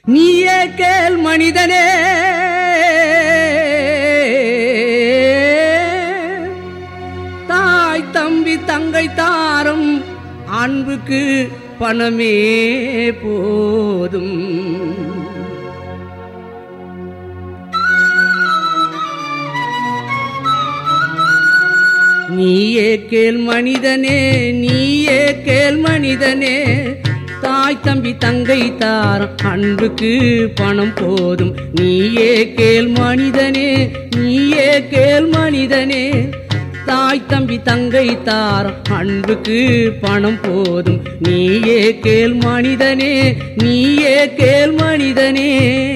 நீயே கேள் மனிதனே தாய் தம்பி தங்கை தாரம் அன்புக்கு பணமே போதும் நீயே கேள் மனிதனே நீயே கேள் மனிதனே தாய் தம்பி தங்கை தாரம் அன்புக்கு பணம் போதும் நீயே கேள் மனிதனே நீயே கேள் மனிதனே தாய் தம்பி தங்கை தாரம் அன்புக்கு பணம் போதும் நீயே கேள் மனிதனே நீயே கேள் மனிதனே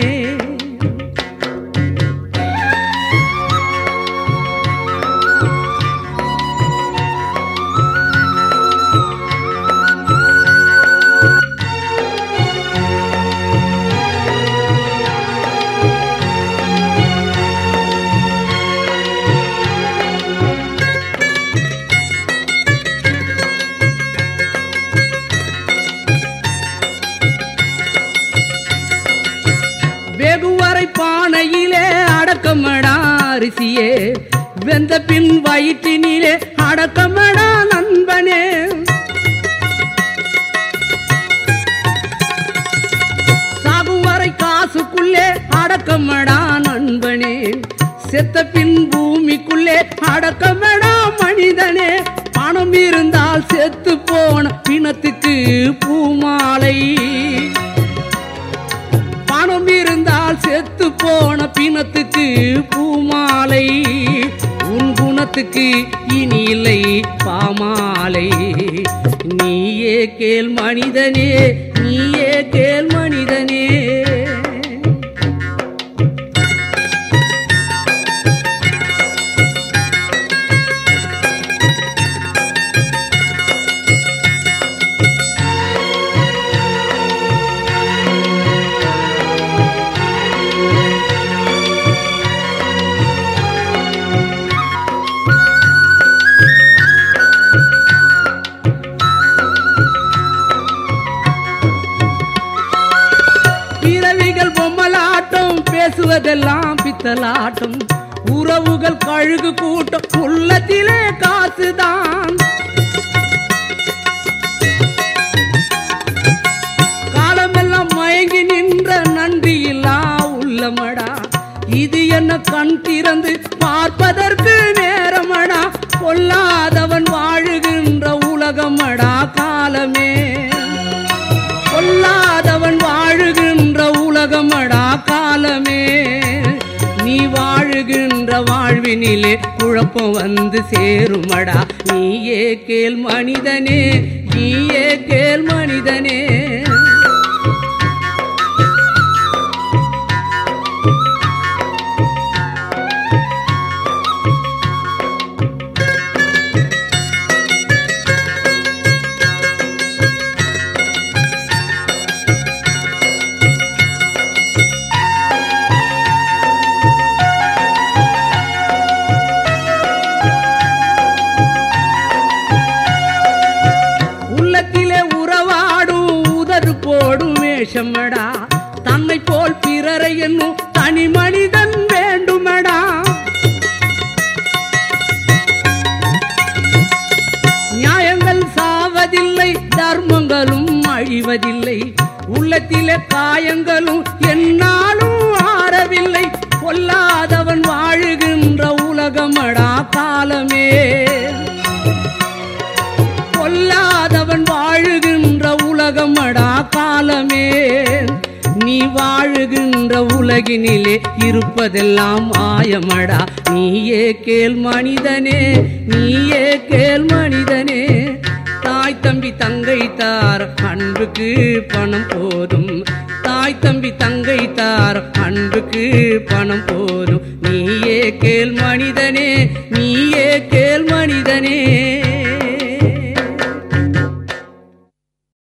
வெகுவரை பானையிலே அடக்கமடா அரிசியே வெந்த பின் வயிற்றினிலே அடக்கமடா நண்பனே சாகும் வரை காசுக்குள்ளே அடக்கமடா நண்பனே செத்த பின் பூமிக்குள்ளே அடக்கமடா மனிதனே பணம் இருந்தால் செத்து போன பிணத்துக்கு பூமாலை பணம் இருந்தால் செத்து போன பிணத்துக்கு பூமாலை உன் குணத்துக்கு இனி இல்லை பாமாலை நீயே கேள் மனிதனே நீயே கேள் மனிதனே பிறவிகள் பொம்மலாட்டம் பேசுவதெல்லாம் பித்தலாட்டம் உறவுகள் கழுகு கூட்டம் உள்ளத்திலே காசுதான் காலமெல்லாம் மயங்கி நின்ற நன்றியில்லா உள்ளமடா இது என்ன கண் திறந்து பார்ப்பதற்கு நேரமடா கொல்லாதவன் வாழுகின்ற உலகமடா காலமே கொல்லாதவன் வாழுகின்ற உலகமடா காலமே நீ வாழுகின்ற வாழ்வினிலே குழப்பம் வந்து சேருமடா நீயே கேள் மனிதனே நீயே கேள் மனிதனே உள்ளத்திலே உறவாடும் உதறு போடும் வேஷமடா தன்னை போல் பிறரை என்னும் தனி மனிதன் வேண்டுமடா நியாயங்கள் சாவதில்லை தர்மங்களும் அழிவதில்லை உள்ளத்திலே காயங்களும் என்னாலும் ஆறவில்லை கொல்லாதவன் வாழுகின்ற உலகமடா காலமே கொல்லாதவன் வாழுகின்ற உலகமடா காலமே நீ வாழுகின்ற உலகினிலே இருப்பதெல்லாம் மாயமடா நீயே கேள் மனிதனே நீயே கேள் மனிதனே தாய் தம்பி தங்கை தார் அன்புக்கு பணம் போதும் தாய் தம்பி தங்கை தார் அன்புக்கு பணம் போதும் நீயே கேள் மனிதனே நீயே கேள் மனிதனே